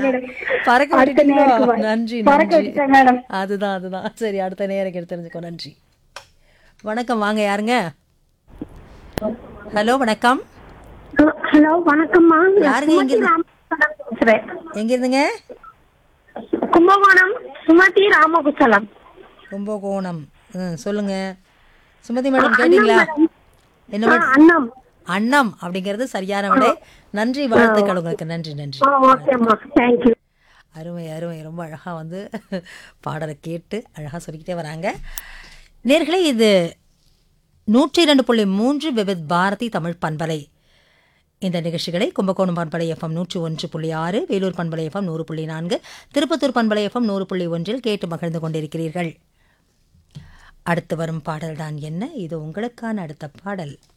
Madam பறக்க அடுத்த விட்டுட்டீங்களா நேருக்கு வா- நன்றி பறக்க நன்றி விட்டுட்டேன் மேடம் அதுதான் அதுதான் சரி அடுத்த நேரம் எடுத்து தெரிஞ்சுக்கோ நன்றி வணக்கம் வாங்க யாருங்க ஹலோ வணக்கம் ஹலோ வணக்கம்மா யாருங்க இங்க இருந்து? ராமகுசலம் பேசுறேன் எங்க இருந்துங்க கும்பகோணம் சுமதி ராமகுசலம் கும்பகோணம் ம் சொல்லுங்க சுமதி மேடம் கேட்டீங்களா என்ன மேடம் அண்ணம் அண்ணம் அப்படிங்கிறது சரியான விடை நன்றி வாழ்த்துக்கள் உங்களுக்கு நன்றி நன்றி ஓகேம்மா தேங்க்யூ அருமை அருமை ரொம்ப அழகாக வந்து பாடலை கேட்டு அழகாக சொல்லிக்கிட்டே வராங்க நேர்களே இது நூற்றி இரண்டு புள்ளி மூன்று விவித் பாரதி தமிழ் பண்பலை இந்த நிகழ்ச்சிகளை கும்பகோணம் பண்பலை எஃப்எம் நூற்றி ஒன்று புள்ளி ஆறு வேலூர் பண்பலை எஃப்எம் நூறு புள்ளி நான்கு திருப்பத்தூர் பண்பலை எஃப்எம் நூறு புள்ளி ஒன்றில் கேட்டு மகிழ்ந்து கொண்டிருக்கிறீர்கள் அடுத்து வரும் பாடல்தான் என்ன இது உங்களுக்கான அடுத்த பாடல்